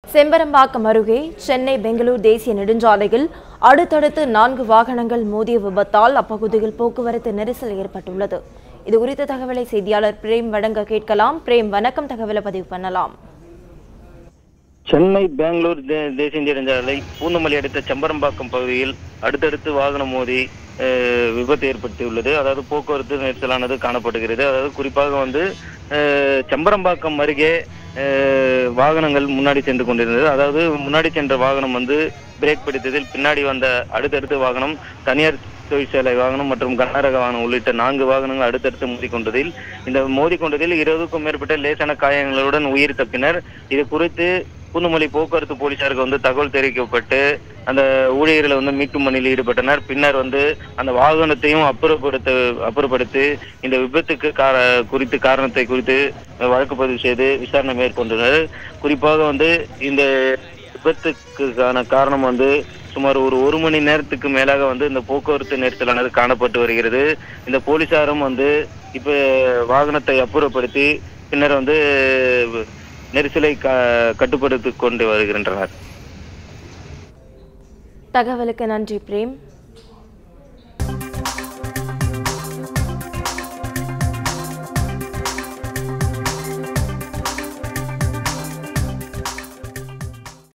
செம்பரம்பாக்கம் அருகே சென்னை பெங்களூர் தேசிய நெடுஞ்சாலையில் அடுத்தடுத்து நான்கு வாகனங்கள் மோதிய விபத்தால் அப்பகுதியில் போக்குவரத்து நெரிசல் ஏற்பட்டுள்ளது இது குறித்த தகவலை செய்தியாளர் பிரேம் வழங்க கேட்கலாம் பிரேம் வணக்கம் தகவலை பதிவு பண்ணலாம் சென்னை பெங்களூர் தே- தேசிய நெடுஞ்சாலை பூந்தமல்லி அடுத்த செம்பரம்பாக்கம் பகுதியில் அடுத்தடுத்து வாகனம் மோதி அஹ், விபத்து ஏற்பட்டுள்ளது அதாவது போக்குவரத்து நெரிசலானது காணப்படுகிறது அதாவது குறிப்பாக வந்து அஹ், செம்பரம்பாக்கம் அருகே அஹ், வாகனங்கள் முன்னாடி சென்று கொண்டிருந்தது அதாவது முன்னாடி சென்ற வாகனம் வந்து பிரேக் பிடித்ததில் பின்னாடி வந்த அடுத்தடுத்த வாகனம் தனியார் தொழிற்சாலை வாகனம் மற்றும் கனரக வாகனம் உள்ளிட்ட நான்கு வாகனங்கள் அடுத்தடுத்து மோதிக்கொண்டதில் இந்த மோதிக்கொண்டதில் இருபதுக்கும் மேற்பட்ட லேசான காயங்களுடன் உயிர் தப்பினர் இது குறித்து பூந்தமல்லி போக்குவரத்து போலீசாருக்கு வந்து தகவல் தெரிவிக்கப்பட்டு அந்த ஊழியர்களை வந்து மீட்கும் பணியில் ஈடுபட்டனர் பின்னர் வந்து அந்த வாகனத்தையும் அப்புறப்படுத்த அப்புறப்படுத்தி இந்த விபத்துக்கு கார குறித்து காரணத்தை குறித்து வழக்கு பதிவு செய்து விசாரணை மேற்கொண்டனர் குறிப்பாக வந்து இந்த விபத்துக்கான காரணம் வந்து சுமார் ஒரு ஒரு மணி நேரத்துக்கு மேலாக வந்து இந்த போக்குவரத்து நெரிசலானது காணப்பட்டு வருகிறது இந்த போலீசாரும் வந்து இப்ப வாகனத்தை அப்புறப்படுத்தி பின்னர் வந்து நெரிசலை க கட்டுப்படுத்திக் கொண்டு வருகின்றனர் தகவலுக்கு நன்றி பிரேம்